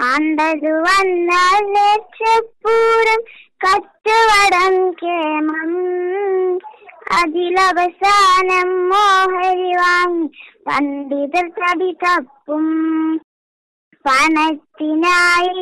കണ്ടതു വന്നാൽ ലക്ഷപ്പൂരം കച്ചവടം കേമം അതിലവസാനം മോഹരി വാങ്ങി പണ്ഡിതർ തടി തപ്പും പണത്തിനായി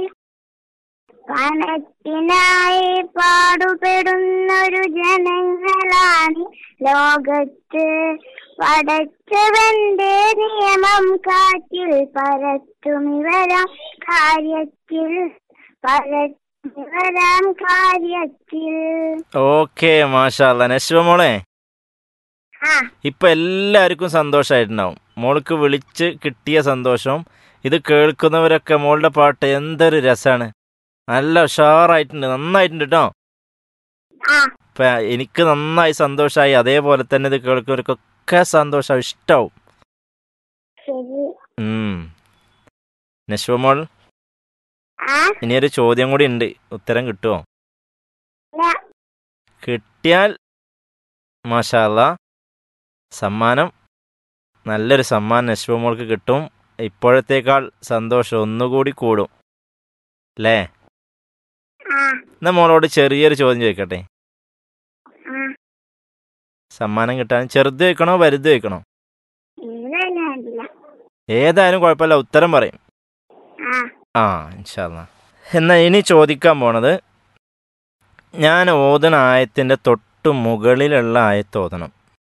പണത്തിനായി പാടുപെടുന്നൊരു ജനങ്ങളാണ് ലോകത്ത് പടച്ചവന്റെ നിയമം കാറ്റിൽ പരത്തും ഇവരാം കാര്യത്തിൽ പരത്തും ഇവരാം കാര്യത്തിൽ ഓക്കെ മാഷാല്ല നശ്വ മോളെ ആ ഇപ്പൊ എല്ലാവർക്കും സന്തോഷമായിട്ടുണ്ടാവും മോൾക്ക് വിളിച്ച് കിട്ടിയ സന്തോഷം ഇത് കേൾക്കുന്നവരൊക്കെ മോളുടെ പാട്ട് എന്തൊരു രസാണ് നല്ല ഉഷാറായിട്ടുണ്ട് നന്നായിട്ടുണ്ട് കേട്ടോ ആ ഇപ്പൊ എനിക്ക് നന്നായി സന്തോഷമായി അതേപോലെ തന്നെ ഇത് കേൾക്കുന്നവർക്കൊക്കെ സന്തോഷം ഇഷ്ടാവും ശരി ഉം നശ്വ മോൾ ആ ഇനിയൊരു ചോദ്യം കൂടി ഉണ്ട് ഉത്തരം കിട്ടുമോ ഇല്ല. കിട്ടിയാൽ മാഷാല്ല സമ്മാനം നല്ലൊരു സമ്മാനം നശ്വ മോൾക്ക് കിട്ടും ഇപ്പോഴത്തേക്കാൾ സന്തോഷം ഒന്നുകൂടി കൂടും അല്ലേ ആ എന്നാ മോളോട് ചെറിയൊരു ചോദ്യം ചോദിക്കട്ടെ ആ സമ്മാനം കിട്ടാൻ ചെറുത് വെക്കണോ വലുത് വെക്കണോ ഇല്ല ഏതായാലും കുഴപ്പമില്ല ഉത്തരം പറയും ആ ആ ഇൻഷാല്ല എന്നാൽ ഇനി ചോദിക്കാൻ പോണത് ഞാൻ ഓതണ ആയത്തിൻ്റെ തൊട്ട് മുകളിലുള്ള ആയത്ത് ഓതണം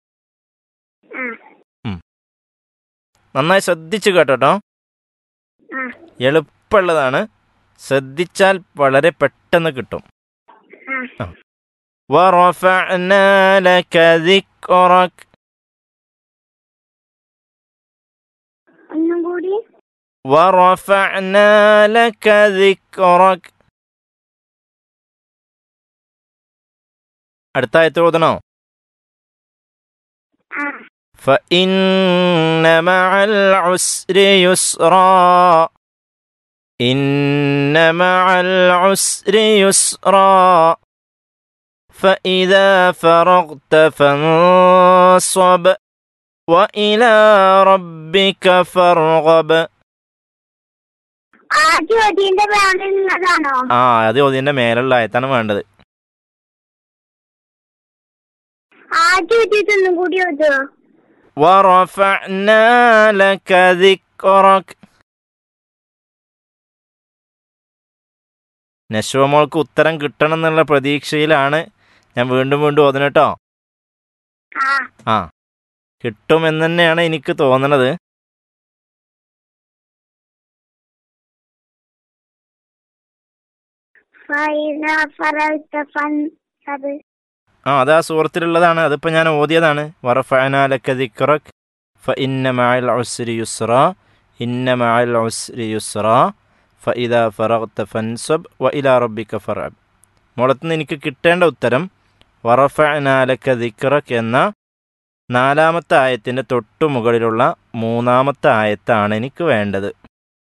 ആ നന്നായി ശ്രദ്ധിച്ച് കേട്ടോ ആ എളുപ്പമുള്ളതാണ് ശ്രദ്ധിച്ചാൽ വളരെ പെട്ടെന്ന് കിട്ടും ആ ورفعنا لك ذكرك ഒന്നും കൂടി ورفعنا لك ذكرك അടുത്ത ആയത്ത് ഓതണോ ആ فإن مع العسر يسرا إن مع العسر يسرا فإذا فرغت فانصب وإلى ربك فارغب ആ ചോദ്യന്റെ വേണ്ടുന്നതാണോ ആ അത് ഇതിന്റെ മേലുള്ള ആയത്താണ് വേണ്ടത് ആ ചോദ്യത്തൊന്നും കൂടി ഓതോ ورفعنا لك ذكرك നശ്വ മോൾക്ക് ഉത്തരം കിട്ടണം എന്നുള്ള പ്രതീക്ഷയിലാണ് ഞാൻ വീണ്ടും വീണ്ടും ഓതണം കേട്ടോ ആ ആ കിട്ടുമെന്ന് തന്നെയാണ് എനിക്ക് തോന്നണത് ഫൈന ഫറൽത്ത ഫൻ സബ് ആ അത് ആ സൂറത്തിലുള്ളതാണ് അതിപ്പോൾ ഞാൻ ഓതിയതാണ് വറഫഅനാലക്ക ദിക്റക് ഫ ഇന്ന മഅൽ ഉസ്രി യുസ്റ ഇന്ന മഅൽ ഉസ്രി യുസ്റ ഫ ഇദാ ഫറഗ്ത ഫൻസബ് വ ഇലാ റബ്ബിക ഫർഅബ് മുളത്തുനിന്ന് എനിക്ക് കിട്ടേണ്ട ഉത്തരം വറഫഅനാലക്ക ദിക്റക് എന്ന നാലാമത്തെ ആയത്തിൻ്റെ തൊട്ടു മുകളിലുള്ള മൂന്നാമത്തെ ആയത്താണ് എനിക്ക് വേണ്ടത്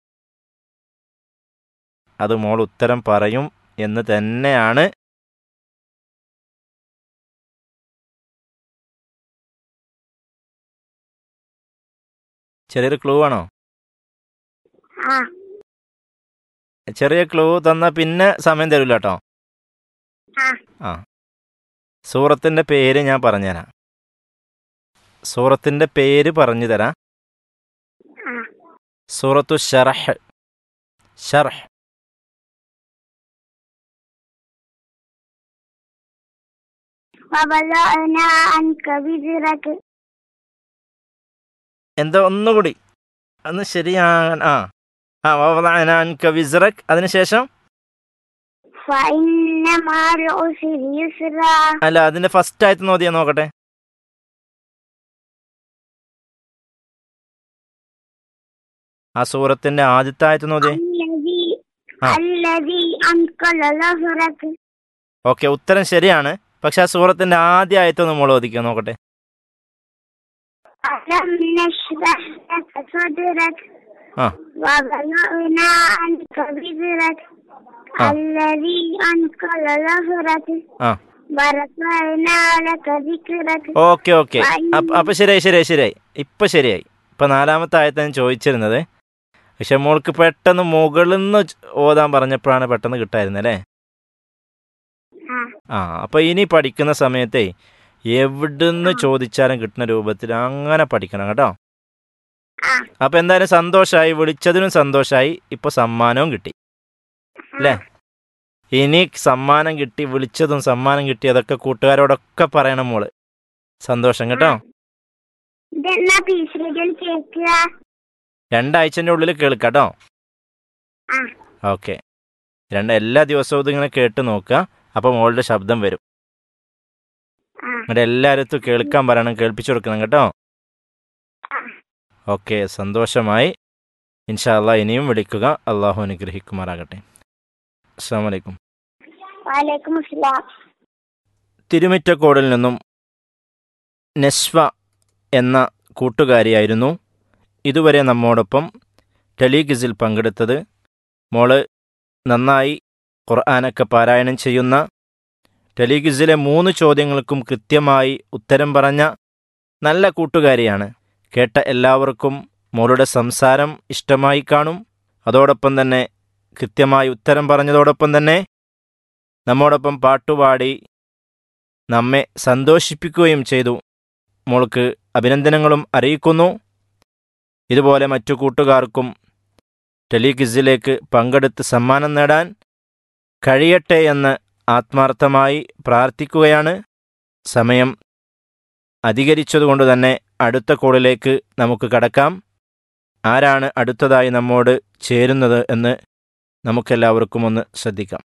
അത് മോൾ ഉത്തരം പറയും എന്ന് തന്നെയാണ് ചെറിയൊരു ക്ലൂ ആണോ ആ ചെറിയ ക്ലൂ തന്ന പിന്നെ സമയം തരില്ല കേട്ടോ ആ ആ സൂറത്തിൻ്റെ പേര് ഞാൻ പറഞ്ഞുതരാം സൂറത്തിൻ്റെ പേര് പറഞ്ഞു തരാം ആ സൂറത്തു ഷറഹ് ഷർഹ് വബലഅന അൻക വിസ്റക എന്താ ഒന്നുകൂടി അന്ന് ശരിയാണ് ആ ആ വവദഅനാൻക വിസ്റക് അതിനുശേഷം ഫഇന്ന മഅൽ ഉസ്രി യുസ്റ അല്ല അതിന്റെ ഫസ്റ്റ് ആയത്ത് നോക്കിയാ നോക്കട്ടെ ആ സൂറത്തിന്റെ ആദ്യത്തെ ആയത്ത് നോക്കിയേ അല്ലദി ആ. അല്ലദി അൻകല ലഹ്റക ഓക്കെ ഉത്തരം ശരിയാണ് പക്ഷെ ആ സൂറത്തിന്റെ ആദ്യ ആയത്ത് ഒന്ന് മോള് ഒതുക്കിയോ നോക്കട്ടെ അലം നശ്റഹ് ലക സദ്റക ആ وبلغنا عنك بذرك آه. الذي أنقل ظهرك ആ ورفعنا لك ذكرك ഓക്കെ ഓക്കെ അപ്പൊ ശരിയായി ശരിയായി ശരിയായി ഇപ്പൊ ശരിയായി ഇപ്പൊ നാലാമത്തെ ആയത്ത് ഞാൻ ചോദിച്ചിരുന്നത് പക്ഷെ മോൾക്ക് പെട്ടെന്ന് മുകളിൽ നിന്ന് ഓതാൻ പറഞ്ഞപ്പോഴാണ് പെട്ടെന്ന് കിട്ടായിരുന്നത് അല്ലേ ആ ആ അപ്പോൾ ഇനി പഠിക്കുന്ന സമയത്തെ എവിടുന്ന് ചോദിച്ചാലും കിട്ടുന്ന രൂപത്തിൽ അങ്ങനെ പഠിക്കണം കേട്ടോ ആ അപ്പോൾ എന്തായാലും സന്തോഷമായി വിളിച്ചതിനും സന്തോഷമായി ഇപ്പോൾ സമ്മാനവും കിട്ടി അല്ലേ ഇനി സമ്മാനം കിട്ടി വിളിച്ചതും സമ്മാനം കിട്ടി അതൊക്കെ കൂട്ടുകാരോടൊക്കെ പറയണം മോള് സന്തോഷം കേട്ടോ ഇതെന്നാ പീസ് റേഡിയോയിൽ കേൾക്കുക രണ്ടാഴ്ചൻ്റെ ഉള്ളിൽ കേൾക്കാട്ടോ ആ ഓക്കെ രണ്ട് എല്ലാ ദിവസവും ഇതിങ്ങനെ കേട്ട് നോക്കുക അപ്പോൾ മോളുടെ ശബ്ദം വരും ആ എന്നിട്ട് എല്ലായിടത്തും കേൾക്കാൻ പറയണം കേൾപ്പിച്ചു കൊടുക്കണം കേട്ടോ ആ. ഓക്കെ സന്തോഷമായി ഇൻഷാല്ല ഇനിയും വിളിക്കുക അള്ളാഹു അനുഗ്രഹിക്കുമാറാകട്ടെ അസ്സാം വലൈക്കും വാലേക്കും അസ്സലാം തിരുമിറ്റക്കോടിൽ നിന്നും നെസ്വ എന്ന കൂട്ടുകാരിയായിരുന്നു ഇതുവരെ നമ്മോടൊപ്പം ടെലിഗിസിൽ പങ്കെടുത്തത് മോള് നന്നായി ഖുർആാനൊക്കെ പാരായണം ചെയ്യുന്ന ടെലിഗിസിലെ മൂന്ന് ചോദ്യങ്ങൾക്കും കൃത്യമായി ഉത്തരം പറഞ്ഞ നല്ല കൂട്ടുകാരിയാണ് കേട്ട എല്ലാവർക്കും മോളുടെ സംസാരം ഇഷ്ടമായി കാണും അതോടൊപ്പം തന്നെ കൃത്യമായി ഉത്തരം പറഞ്ഞതോടൊപ്പം തന്നെ നമ്മോടൊപ്പം പാട്ടുപാടി നമ്മെ സന്തോഷിപ്പിക്കുകയും ചെയ്തു മോൾക്ക് അഭിനന്ദനങ്ങളും അറിയിക്കുന്നു ഇതുപോലെ മറ്റു കൂട്ടുകാർക്കും ടെലിക്വിസിലേക്ക് പങ്കെടുത്ത് സമ്മാനം നേടാൻ കഴിയട്ടെ എന്ന് ആത്മാർത്ഥമായി പ്രാർത്ഥിക്കുകയാണ് സമയം അധികരിച്ചതുകൊണ്ട് തന്നെ അടുത്ത കോളിലേക്ക് നമുക്ക് കടക്കാം ആരാണ് അടുത്തതായി നമ്മോട് ചേരുന്നത് എന്ന് നമുക്കെല്ലാവർക്കും ഒന്ന് ശ്രദ്ധിക്കാം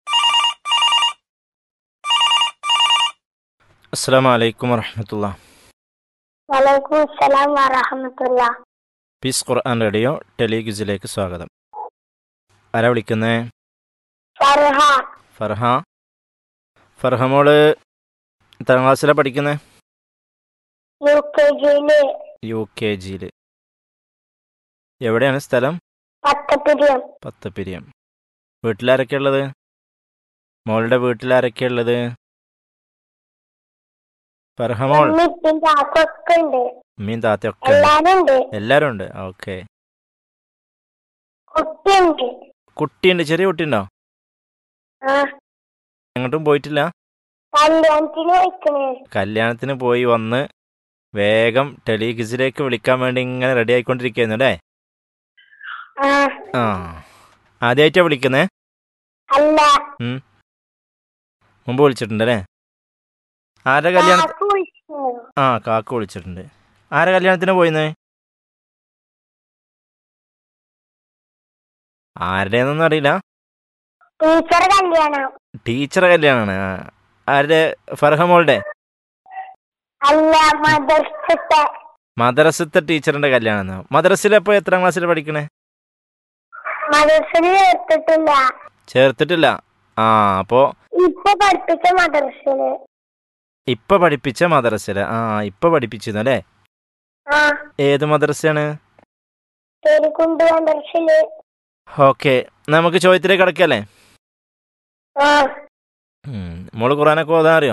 അസ്സാം വലൈക്കും വറഹമത്തുള്ള വലൈക്കും അസ്സലാം വറഹമത്തുള്ള പീസ് ഖുർആൻ റേഡിയോ ടെലിഗ്വിസിലേക്ക് സ്വാഗതം ആരാ വിളിക്കുന്നേ ഫർഹ ഫർഹ ഫർഹ മോള് എത്രാം ക്ലാസ്സിലാണ് പഠിക്കുന്നത് യു കെ ജിയില് യു കെ ജിയിൽ എവിടെയാണ് സ്ഥലം പത്തപ്പിരിയം പത്തപ്പിരിയം വീട്ടിലാരൊക്കെ ഉള്ളത് മോളുടെ വീട്ടിലാരൊക്കെ ഉള്ളത് ഫർഹ മോൾ ഉമ്മിപ്പിൻ ചാക്കൊക്കെ ഉണ്ട് അമ്മയും താത്തയൊക്കെ ഉണ്ട് എല്ലാരും ഉണ്ട് എല്ലാവരും ഉണ്ട് ഓക്കെ കുട്ടിയുണ്ട് കുട്ടിയുണ്ട് ചെറിയ കുട്ടിയുണ്ടോ ആ എങ്ങോട്ടും പോയിട്ടില്ല കല്യാണത്തിന് വയ്ക്കണേ കല്യാണത്തിന് പോയി വന്ന് വേഗം ടെലിഗിസിലേക്ക് വിളിക്കാൻ വേണ്ടി ഇങ്ങനെ റെഡി ആയിക്കൊണ്ടിരിക്കുന്നു അല്ലേ ആ ആ ആദ്യമായിട്ടാണ് വിളിക്കുന്നേ അല്ല മുമ്പ് വിളിച്ചിട്ടുണ്ട് അല്ലേ ആരുടെ കല്യാണം ചാക്ക് വിളിച്ചു ആ കാക്ക വിളിച്ചിട്ടുണ്ട് ആരുടെ കല്യാണത്തിന് പോയിന്ന് ആരുടേന്നൊന്നും അറിയില്ല ടീച്ചർ കല്യാണം ടീച്ചറെ കല്യാണമാണ് ആ. ആരുടെ ഫർഹ മോളുടെ അല്ല മദർസത്തെ മദ്രസത്തെ ടീച്ചറിന്റെ കല്യാണം മദ്രസിലപ്പോ എത്രാം ക്ലാസ്സിൽ പഠിക്കണേ മദർസിൽ ചേർത്തിട്ടില്ല ചേർത്തിട്ടില്ല ആ അപ്പോ ഇപ്പൊ പഠിപ്പിച്ച മദർസില് ഇപ്പൊ പഠിപ്പിച്ച മദ്രസില് ആ ഇപ്പൊ പഠിപ്പിച്ചിരുന്നു അല്ലേ ആ ഏത് മദ്രസയാണ് തെരുക്കുണ്ട് മദർസില് ഓക്കെ നമുക്ക് ചോദ്യത്തിലേക്ക് കിടക്കല്ലേ ആ മോള് ഖുറാനൊക്കെ ഓതാൻ അറിയോ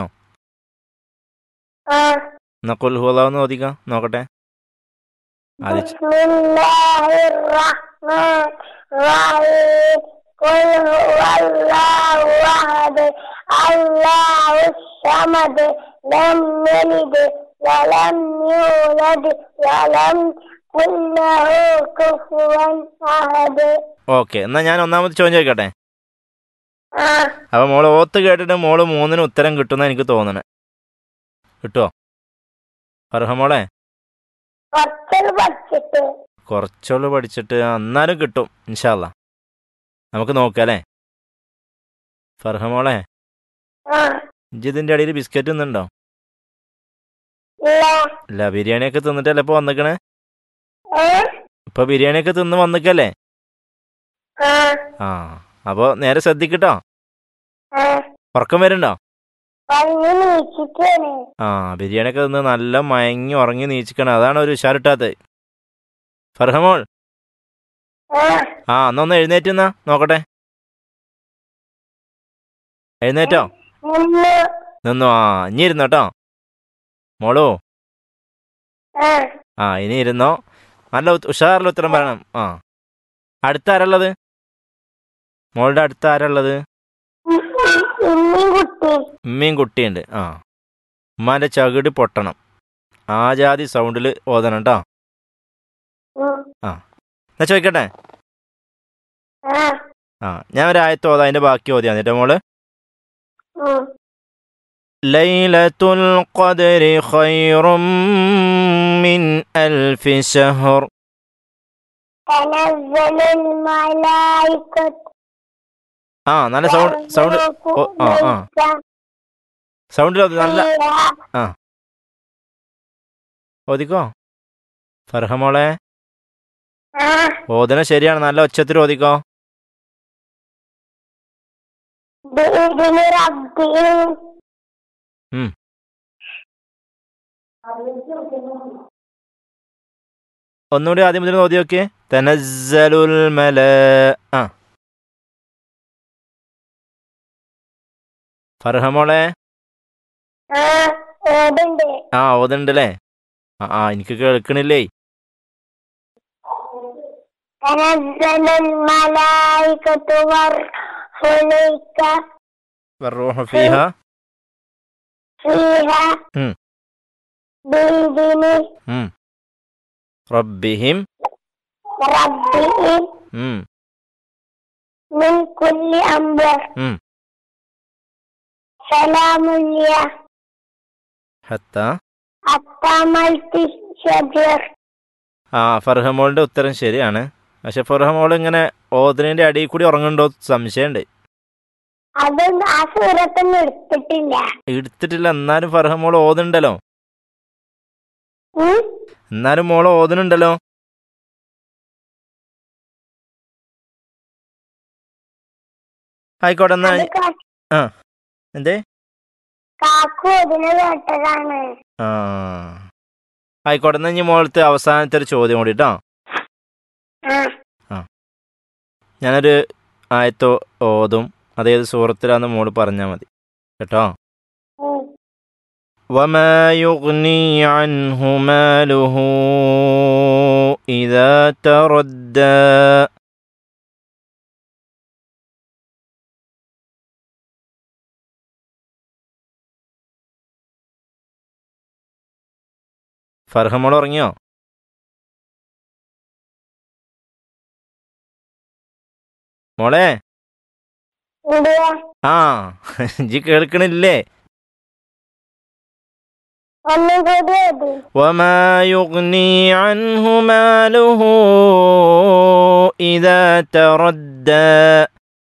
ആ എന്നാ കൊൽഹുലാന്ന് ഓദിക്കാം നോക്കട്ടെ ആദ്യ ബിസ്മില്ലാഹിർ റഹ്മാൻ റഹീം ഖുൽ ഹുവല്ലാഹു അഹദ് അല്ലാഹു സമദ് ലം യലിദ് വലം യൂലദ് വലം കുല്ലഹു കുഫുവൻ അഹദ് ഓക്കെ എന്നാ ഞാൻ ഒന്നാമത് ചോദ്യം ചോദിക്കട്ടെ ആ അപ്പൊ മോള് ഓത്ത് കേട്ടിട്ട് മോള് മൂന്നിന് ഉത്തരം കിട്ടുന്ന എനിക്ക് തോന്നണേ കിട്ടുമോ ഫർഹ മോളെ കുറച്ചത് പഠിച്ചിട്ട് കുറച്ചുള്ളു പഠിച്ചിട്ട് എന്നാലും കിട്ടും ഇൻഷാല്ല നമുക്ക് നോക്കാം അല്ലേ ഫർഹ മോളെ ആ ഇജിതിന്റെ അടിയിൽ ബിസ്ക്കറ്റ് തിന്നുണ്ടോ ഇല്ല ഇല്ല ബിരിയാണിയൊക്കെ തിന്നിട്ടല്ലേ ഇപ്പൊ വന്നിക്കണേ ഏ ഇപ്പൊ ബിരിയാണിയൊക്കെ തിന്ന് വന്നിക്കല്ലേ ആ ആ അപ്പൊ നേരെ ശ്രദ്ധിക്കട്ടോ ആ ഉറക്കം വരുന്നുണ്ടോ പറഞ്ഞു നീച്ചിട്ടാണ് ആ ബിരിയാണിയൊക്കെ തിന്ന് നല്ല മയങ്ങി ഉറങ്ങി നീച്ചിക്കണം അതാണ് ഒരു ഉഷാറിട്ടാത്തത് ഫർഹമോൾ ആ ആ എന്നാ ഒന്ന് എഴുന്നേറ്റ് എന്നാ നോക്കട്ടെ എഴുന്നേറ്റോ നിന്ന് നിന്നു ആ ഇനി ഇരുന്നോ കേട്ടോ മോളോ ആ ആ ഇനി ഇരുന്നോ നല്ല ഉത്ത- ഉഷാറിൽ ഉത്തരം പറയണം ആ അടുത്ത ആരുള്ളത് മോളുടെ അടുത്ത് ആരുള്ളത് ഇമ്മയും കുട്ടി ഉമ്മയും കുട്ടിയുണ്ട് ആ ഉമ്മാന്റെ ചകിട് പൊട്ടണം ആ ജാതി സൗണ്ടിൽ ഓതണം കേട്ടോ ഉം. എന്നാ ചോദിക്കട്ടെ ആ ആ ഞാൻ ഒരു ആയത്ത് ഓതാ അതിന്റെ ബാക്കി ഓതിയാ എന്നിട്ട് മോള് ഉം. ലൈലത്തുൽ ഖദ്രി ഖൈറും മിൻ അൽഫി ശഹർ تنزل الملائكة ആ നല്ല സൗണ്ട് സൗണ്ട് ഓ, ആ, ആ. സൗണ്ടിൽ ഓതി നല്ല فيها ഓതിക്കോ ഫർഹ മോളെ ആ ഓതന ശരിയാണ് നല്ല ഒച്ചത്തിൽ ഓതിക്കോ بإذن ربهم ഉം. ഒന്നുകൂടി ആദ്യം മുതൽ ഓതി നോക്കിയേ തനസ്സലുൽ മല ആ ഫർഹ മോളെ ആ ഓടുണ്ട് ആ ഓതുണ്ടല്ലേ ആ ആ എനിക്ക് കേൾക്കണില്ലേ تنزل الملائكة والروح إليك والروح فيها فيها ഉം. بإذن ഉം. റബ്ബിഹിം ربهم ഉം. من كل أمر ഉം. سلام هي ഹത്ത حتى ملت الشجر ആ ഫർഹമോളിന്റെ ഉത്തരം ശരിയാണ് പക്ഷെ ഫർഹമോൾ ഇങ്ങനെ ഓതനേന്റെ അടിയിൽ കൂടി ഉറങ്ങുന്നുണ്ടോ സംശയമുണ്ട് അതൊന്നും ആ സൂറത്തൊന്നും എടുത്തിട്ടില്ല എടുത്തിട്ടില്ല എന്നാലും ഫർഹമോൾ ഓതുന്നുണ്ടല്ലോ ഉം? എന്നാലും മോൾ ഓതുന്നുണ്ടല്ലോ ആയിക്കോട്ടെ എന്നാ അത് കാ- എന്തേ കാക്കു അതിന് കേട്ടതാണ് ആ ആയിക്കോട്ടെ എന്നാ ഇനി മോളത്തെ അവസാനത്തെ ഒരു ചോദ്യം കൂടി കേട്ടോ ആ ഞാനൊരു ആയത്തോ ഓതും അതേത് സൂറത്തിലാന്ന് മോള് പറഞ്ഞാൽ മതി കേട്ടോ ഉം. وما يغني عنه ماله إذا تردى ഫർഹമോൾ ഉറങ്ങിയോ മോളെ എന്തുവാ ആ ഇജ്ജ് കേൾക്കണില്ലേ ഒന്നും കൂടി എഴുതി وما يغني عنه ماله إذا تردى